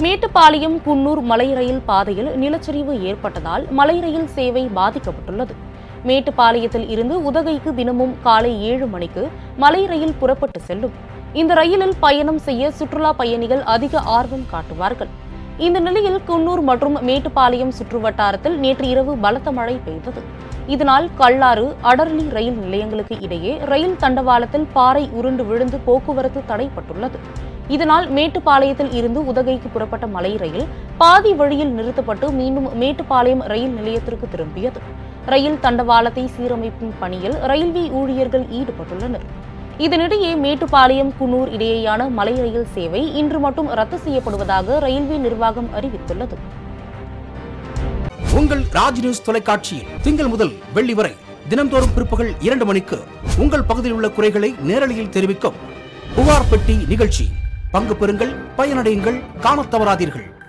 மேட்டுப்பாளையம் குன்னூர் மலை ரயில் பாதையில் நிலச்சரிவு ஏற்பட்டதால் மலை ரயில் சேவை பாதிக்கப்பட்டுள்ளது மேட்டுப்பாளையத்தில் இருந்து உதகைக்கு தினமும் காலை ஏழு மணிக்கு மலை ரயில் புறப்பட்டு செல்லும் இந்த ரயிலில் பயணம் செய்ய சுற்றுலா பயணிகள் அதிக ஆர்வம் காட்டுவார்கள் இந்த நிலையில் குன்னூர் மற்றும் மேட்டுப்பாளையம் சுற்றுவட்டாரத்தில் நேற்று இரவு பலத்த மழை பெய்தது இதனால் கல்லாறு அடர்லி ரயில் நிலையங்களுக்கு இடையே ரயில் தண்டவாளத்தில் பாறை உருண்டு விழுந்து போக்குவரத்து தடைப்பட்டுள்ளது இதனால் மேட்டுப்பாளையத்தில் இருந்து உதகைக்கு புறப்பட்ட மலை ரயில் பாதி வழியில் நிறுத்தப்பட்டு மீண்டும் மேட்டுப்பாளையம் ரயில் நிலையத்திற்கு திரும்பியது ரயில் தண்டவாளத்தை சீரமைக்கும் பணியில் ரயில்வே ஊழியர்கள் ஈடுபட்டுள்ளனர் இதனிடையே மேட்டுப்பாளையம் குன்னூர் இடையேயான மலை ரயில் சேவை இன்று மட்டும் ரத்து செய்யப்படுவதாக ரயில்வே நிர்வாகம் அறிவித்துள்ளது உங்கள் ராஜ் நியூஸ் தொலைக்காட்சியில் திங்கள் முதல் வெள்ளி வரை தினம்தோறும் பிற்பகல் இரண்டு மணிக்கு உங்கள் பகுதியில் உள்ள குறைகளை நேரலையில் தெரிவிக்கும் புகார் பெட்டி நிகழ்ச்சி பங்கு பெறுங்கள் பயனடையுங்கள் காணத் தவறாதீர்கள்